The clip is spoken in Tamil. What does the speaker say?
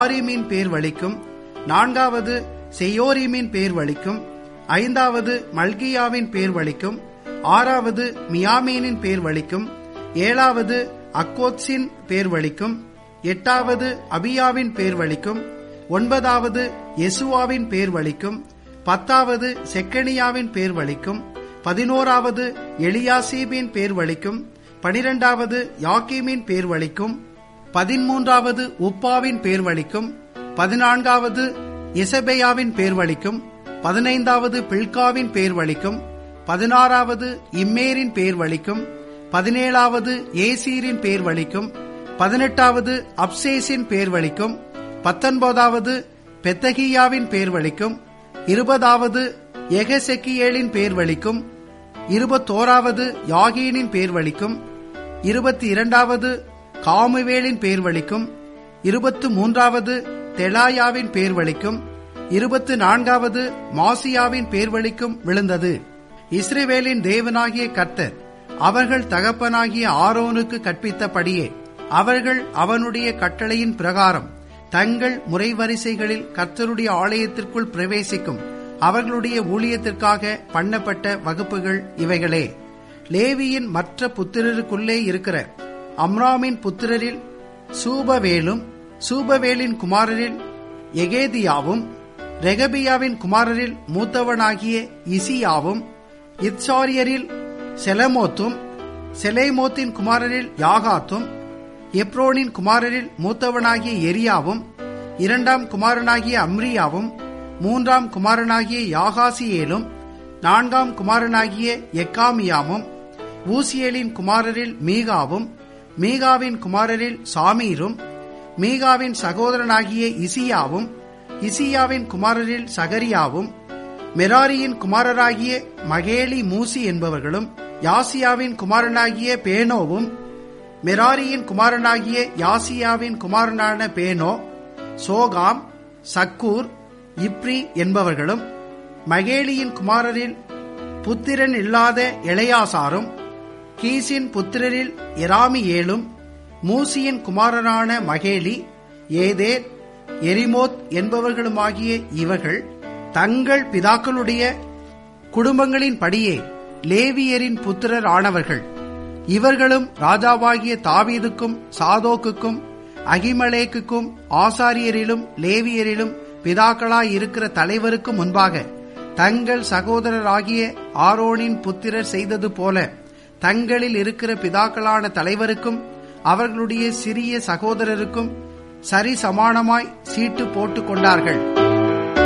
ஆரிமின் பேர் வலிக்கும் நான்காவது செயோரிமின் பேர் வலிக்கும் ஐந்தாவது மல்கியாவின் பேர் வலிக்கும் ஆறாவது மியாமீனின் பேர் வலிக்கும் ஏழாவது அக்கோத்ஸின் பேர் வலிக்கும் எட்டாவது அபியாவின் பேர் வலிக்கும் ஒன்பதாவது யெசுவாவின் பேர் வலிக்கும் பத்தாவது செக்கனியாவின் பேர் வலிக்கும் பதினோராவது எலியாசீபின் பேர் வலிக்கும் பனிரெண்டாவது யாக்கீமின் பேர் வலிக்கும் பதிமூன்றாவது உப்பாவின் பேர் வலிக்கும் பதினான்காவது இசபேயாவின் பேர் வலிக்கும் பதினைந்தாவது பில்காவின் பேர் வலிக்கும் பதினாறாவது இம்மேரின் பேர் வலிக்கும் பதினேழாவது ஏசீரின் பேர் வலிக்கும் பதினெட்டாவது அப்சேஸின் பேர் வலிக்கும் பத்தொன்பதாவது பெத்தகியாவின் பேர் வலிக்கும் இருபதாவது எகசெக்கியேலின் பேர் வலிக்கும் இருபத்தோராவது யாகீனின் பேர் வலிக்கும் இருபத்தி இரண்டாவது காமுவேலின் பேர் வலிக்கும் இருபத்து மூன்றாவது தெலாயாவின் பேர் வலிக்கும் இருபத்து நான்காவது மாசியாவின் பேர் வலிக்கும் விழுந்தது இஸ்ரேவேலின் தேவனாகிய கர்த்தர் அவர்கள் தகப்பனாகிய ஆரோனுக்கு கற்பித்தபடியே அவர்கள் அவனுடைய கட்டளையின் பிரகாரம் தங்கள் முறைவரிசைகளில் கர்த்தருடைய ஆலயத்திற்குள் பிரவேசிக்கும் அவர்களுடைய ஊழியத்திற்காக பண்ணப்பட்ட வகுப்புகள் இவைகளே லேவியின் மற்ற புத்திரருக்குள்ளே இருக்கிற அம்ராமின் புத்திரரில் சூபவேலும் சூபவேலின் குமாரரில் எகேதியாவும் ரெகபியாவின் குமாரரில் மூத்தவனாகிய இசியாவும் இத்சாரியரில் செலமோத்தும் செலேமோத்தின் குமாரரில் யாகாத்தும் எப்ரோனின் குமாரரில் மூத்தவனாகிய எரியாவும் இரண்டாம் குமாரனாகிய அம்ரியாவும் மூன்றாம் குமாரனாகிய யாகாசியேலும் நான்காம் குமாரனாகிய எக்காமியாமும் ஊசியேலின் குமாரரில் மீகாவும் மீகாவின் குமாரரில் சாமீரும் மீகாவின் சகோதரனாகிய இசியாவும் இசியாவின் குமாரரில் சகரியாவும் மெராரியின் குமாரராகிய மகேலி மூசி என்பவர்களும் யாசியாவின் குமாரனாகிய பேனோவும் மெராரியின் குமாரனாகிய யாசியாவின் குமாரனான பேனோ சோகாம் சக்கூர் இப்ரி என்பவர்களும் மகேலியின் குமாரரில் புத்திரன் இல்லாத இளையாசாரும் கீசின் புத்திரரில் எராமியேலும் மூசியின் குமாரரான மகேலி ஏதேர் எரிமோத் என்பவர்களுமாகிய இவர்கள் தங்கள் பிதாக்களுடைய குடும்பங்களின் படியே லேவியரின் புத்திரர் ஆனவர்கள் இவர்களும் ராஜாவாகிய தாவீதுக்கும் சாதோக்குக்கும் அகிமலேக்குக்கும் ஆசாரியரிலும் லேவியரிலும் பிதாக்களாய் இருக்கிற தலைவருக்கு முன்பாக தங்கள் சகோதரராகிய ஆரோனின் புத்திரர் செய்தது போல தங்களில் இருக்கிற பிதாக்களான தலைவருக்கும் அவர்களுடைய சிறிய சகோதரருக்கும் சரி சமானமாய் சீட்டு போட்டுக் கொண்டார்கள்